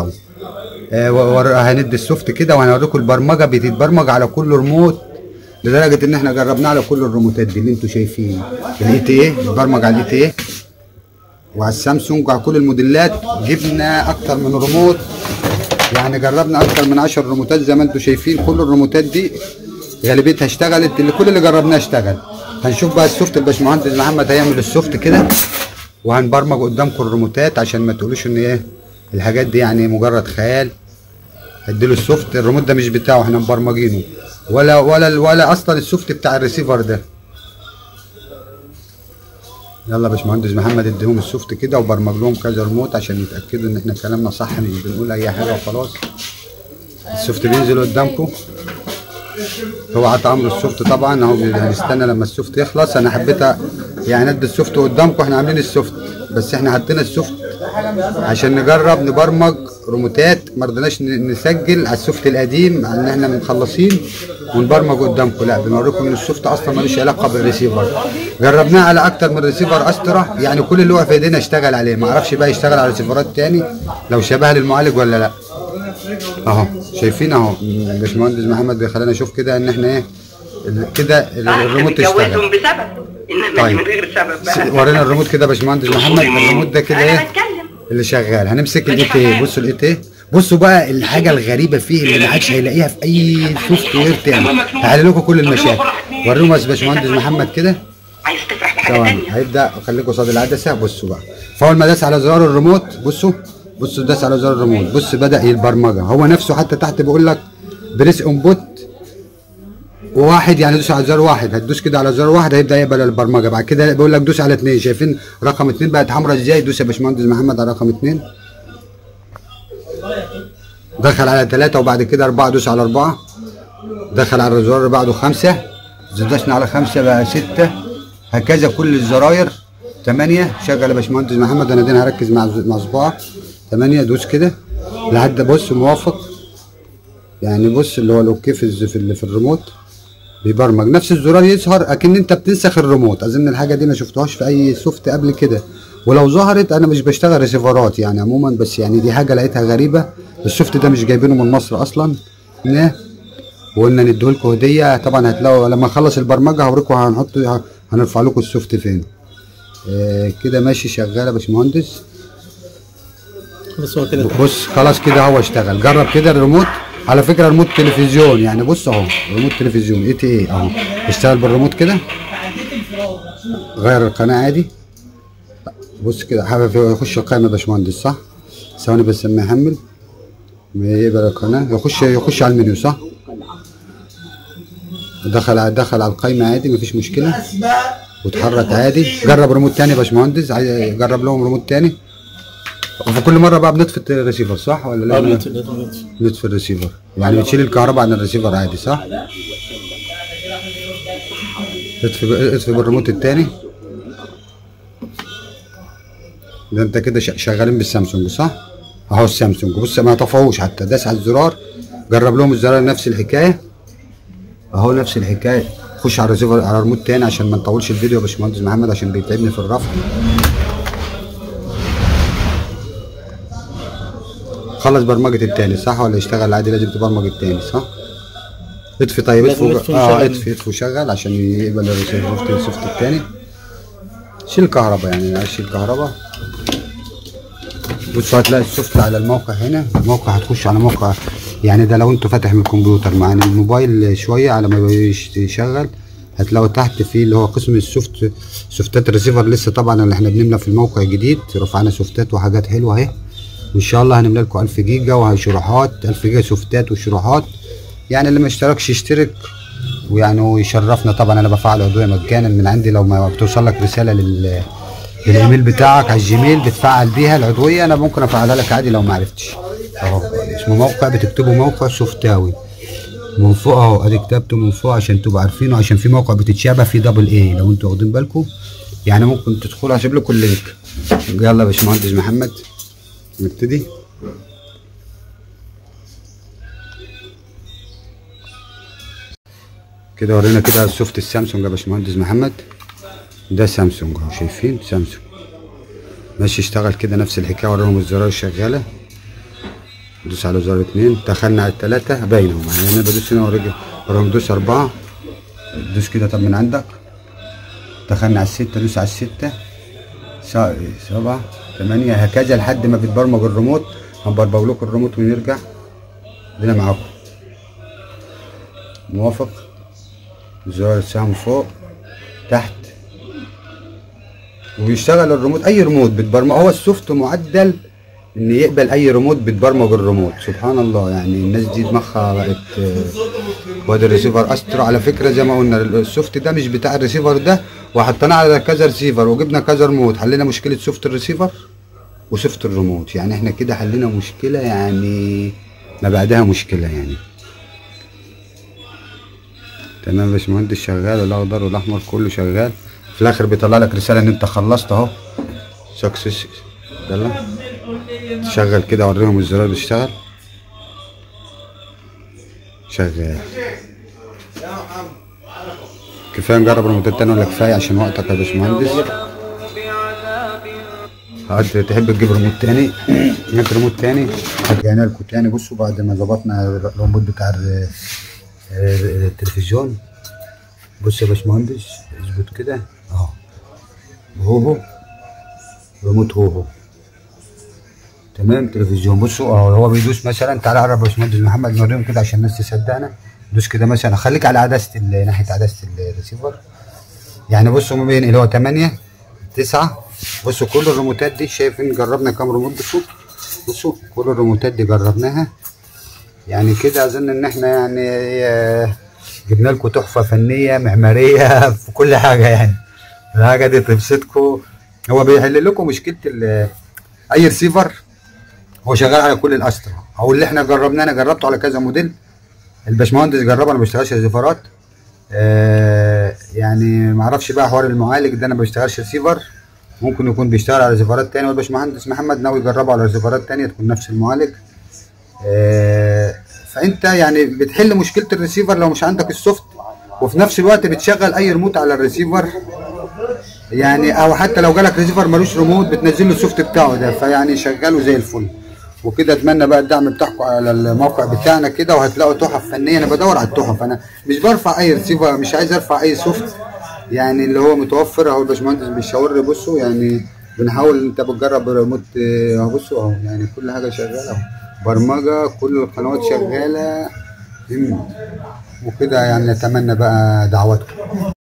اهو آه، ور- هندي السوفت كده وهنوريكم البرمجه بتتبرمج على كل ريموت لدرجه ان احنا جربناه على كل الريموتات دي اللي انتوا شايفين الاي تي ايه بيتبرمج على الاي تي ايه وعلى السامسونج وعلى كل الموديلات جبنا اكتر من ريموت يعني جربنا اكتر من 10 ريموتات زي ما انتوا شايفين كل الريموتات دي غالبيتها اشتغلت اللي كل اللي جربناه اشتغل هنشوف بقى السوفت الباشمهندس محمد هيعمل السوفت كده وهنبرمج قدامكم الريموتات عشان ما تقولوش ان ايه الحاجات دي يعني مجرد خيال اديله السوفت الريموت ده مش بتاعه احنا مبرمجينه ولا ولا ولا اصلا السوفت بتاع الريسيفر ده يلا يا باشمهندس محمد اديهم السوفت كده وبرمج لهم كذا ريموت عشان يتاكدوا ان احنا كلامنا صح مش بنقول اي حاجه وخلاص السوفت بينزل قدامكم هو عطى امر السوفت طبعا اهو هنستنى لما السوفت يخلص انا حبيت أ- يعني ادي السوفت قدامكم احنا عاملين السوفت بس احنا حطينا السوفت عشان نجرب نبرمج ريموتات ما رضيناش ن- نسجل على السوفت القديم ان احنا مخلصين ونبرمج قدامكم لا بنوريكم ان السوفت اصلا ملوش علاقه بالريسيفر جربناه على اكتر من ريسيفر استرا يعني كل اللي هو في ايدينا اشتغل عليه ما اعرفش بقى يشتغل على ريسيفرات تاني لو شبه للمعالج ولا لا اهو شايفين اهو باشمهندس محمد بيخلينا نشوف كده ان احنا ايه ال- كده ال- الريموت اشتغل بنجوزهم بسبب انما طيب. من غير سبب س- بقى ورينا الريموت كده يا باشمهندس محمد الريموت ده كده انا ايه بتكلم اللي شغال هنمسك الاي تي بصوا الاي تي بصوا بقى الحاجه الغريبه فيه اللي ما حدش هيلاقيها في اي سوفت وير تاني هحل لكم كل المشاكل وريهم يا باشمهندس محمد كده عايز تفرح بحاجه ثواني تانية هيبدا خليكم قصاد العدسه بصوا بقى فاول ما داس على زرار الريموت بصوا بصوا داس على زرار الريموت بص بدا البرمجه هو نفسه حتى تحت بيقول لك بريس انبوت وواحد يعني دوس على زر واحد هتدوس كده على زر واحد هيبدا يقبل البرمجه بعد كده بيقول لك دوس على اثنين شايفين رقم اثنين بقت حمراء ازاي دوس يا باشمهندس محمد على رقم اثنين دخل على ثلاثة وبعد كده أربعة دوس على أربعة دخل على الزرار اللي بعده خمسة دسنا على خمسة بقى ستة هكذا كل الزراير ثمانية شغل يا باشمهندس محمد أنا دين هركز مع مع صباعك ثمانية دوس كده لحد بص موافق يعني بص اللي هو الأوكي في الز- في, ال- في الريموت بيبرمج نفس الزرار يظهر اكن انت بتنسخ الريموت اظن الحاجه دي ما شفتهاش في اي سوفت قبل كده ولو ظهرت انا مش بشتغل ريسيفرات يعني عموما بس يعني دي حاجه لقيتها غريبه السوفت ده مش جايبينه من مصر اصلا نه وقلنا نديهولكوا هديه طبعا هتلاقوا لما اخلص البرمجه هوريكم هنحط هنرفع لكم السوفت فين آه كده ماشي شغال يا باشمهندس بس هو كده بص خلاص كده هو اشتغل جرب كده الريموت على فكره ريموت تلفزيون يعني بص اهو ريموت تلفزيون اي تي اي اهو اشتغل بالريموت كده غير القناه عادي بص كده حابب يخش القائمه يا باشمهندس صح ثواني بس اما يحمل يقبل القناه يخش يخش على المنيو صح دخل على دخل على القائمه عادي مفيش مشكله واتحرك عادي جرب ريموت تاني يا باشمهندس عايز جرب لهم ريموت تاني وفي كل مره بقى بنطفي الريسيفر صح ولا لا نطفي الريسيفر يعني بتشيل الكهرباء عن الريسيفر عادي صح اطفي اطفي بالريموت التاني ده انت كده ش- شغالين بالسامسونج صح اهو السامسونج بص ما طفوش حتى داس على الزرار جرب لهم الزرار نفس الحكايه اهو نفس الحكايه خش على الريسيفر على الريموت تاني عشان ما نطولش الفيديو يا باشمهندس محمد عشان بيتعبني في الرفع خلص برمجة التاني صح ولا يشتغل عادي لازم تبرمج التاني صح؟ اطفي طيب لازم اطفي نطفي اه ونشغل. اطفي اطفي وشغل عشان يقبل الريسيفر السوفت التاني شيل كهرباء يعني عايز شيل كهرباء بصوا هتلاقي السوفت على الموقع هنا الموقع هتخش على موقع يعني ده لو انتوا فاتح من الكمبيوتر مع الموبايل شويه على ما يش- يشغل هتلاقوا تحت في اللي هو قسم السوفت سوفتات الريسيفر لسه طبعا اللي احنا بنملى في الموقع جديد رفعنا سوفتات وحاجات حلوه اهي وان شاء الله هنملى لكم 1000 جيجا وشروحات 1000 جيجا سوفتات وشروحات يعني اللي ما اشتركش يشترك ويعني ويشرفنا طبعا انا بفعل عضويه مجانا من عندي لو ما بتوصل لك رساله لل للايميل بتاعك على الجيميل بتفعل بيها العضويه انا ممكن افعلها لك عادي لو ما عرفتش اهو اسمه موقع بتكتبوا موقع سوفتاوي من فوق اهو ادي كتبته من فوق عشان تبقوا عارفينه عشان في موقع بتتشابه فيه دبل اي لو انتوا واخدين بالكم يعني ممكن تدخلوا هسيب لكم اللينك يلا يا باشمهندس محمد نبتدي كده ورينا كده السوفت السامسونج يا باشمهندس محمد ده سامسونج اهو شايفين سامسونج ماشي اشتغل كده نفس الحكايه وريهم الزراير شغاله ندوس على زر اتنين دخلنا على التلاتة باينة اهو يعني انا بدوس هنا ورجع ورا ندوس اربعة دوس كده طب من عندك دخلنا على الستة دوس على الستة سا- سبعة تمانية هكذا لحد ما بتبرمج الريموت هنبرمج لكم الريموت ونرجع ادينا معاكم موافق زرار السهم فوق تحت وبيشتغل الريموت اي ريموت بتبرمج هو السوفت معدل ان يقبل اي ريموت بتبرمج الريموت سبحان الله يعني الناس دي دماغها بقت آه، وادي الريسيفر استرو على فكره زي ما قلنا السوفت ده مش بتاع الريسيفر ده وحطيناه على كذا ريسيفر وجبنا كذا ريموت حلينا مشكله سوفت الريسيفر وسوفت الريموت يعني احنا كده حلينا مشكله يعني ما بعدها مشكله يعني تمام يا باشمهندس شغال الاخضر والاحمر كله شغال في الاخر بيطلع لك رساله ان انت خلصت اهو سكسس يلا شغل كده وريهم الزرار بيشتغل شغال كفايه نجرب ريموتات تاني ولا كفايه عشان وقتك يا باشمهندس هاد تحب تجيب ريموت تاني جبت ريموت تاني رجعنا لكم تاني بصوا بعد ما ظبطنا الريموت بتاع ال- ال- التلفزيون بص يا باشمهندس اظبط كده اهو هوهو ريموت هوهو تمام تلفزيون بصوا اهو هو بيدوس مثلا تعالى قرب يا باشمهندس محمد نوريهم كده عشان الناس تصدقنا دوس كده مثلا خليك على عدسه ال- ناحيه عدسه الريسيفر يعني بصوا ما بين اللي هو 8 9 بصوا كل الريموتات دي شايفين جربنا كام ريموت بصوا بصوا كل الريموتات دي جربناها يعني كده اظن ان احنا يعني آه، جبنا لكم تحفه فنيه معماريه في كل حاجه يعني الحاجه دي تبسطكم هو بيحل لكم مشكله ال- اي ريسيفر هو شغال على كل الاسترا او اللي احنا جربناه انا جربته على كذا موديل الباشمهندس جربه انا ما بشتغلش ريسيفرات آه يعني ما اعرفش بقى حوار المعالج ده انا ما بشتغلش ريسيفر ممكن يكون بيشتغل على ريسيفرات تانية والباشمهندس محمد ناوي يجربه على ريسيفرات تانية تكون نفس المعالج آه، فانت يعني بتحل مشكله الريسيفر لو مش عندك السوفت وفي نفس الوقت بتشغل اي ريموت على الريسيفر يعني او حتى لو جالك ريسيفر ملوش ريموت بتنزل له السوفت بتاعه ده فيعني شغاله زي الفل وكده اتمنى بقى الدعم بتاعكم على الموقع بتاعنا كده وهتلاقوا تحف فنيه انا بدور على التحف انا مش برفع اي ريسيفر مش عايز ارفع اي سوفت يعني اللي هو متوفر اهو الباشمهندس بيشاور لي بصوا يعني بنحاول انت بتجرب ريموت اه، اهو بصوا اهو يعني كل حاجه شغاله اهو برمجه كل القنوات شغاله وكده يعني نتمنى بقى دعواتكم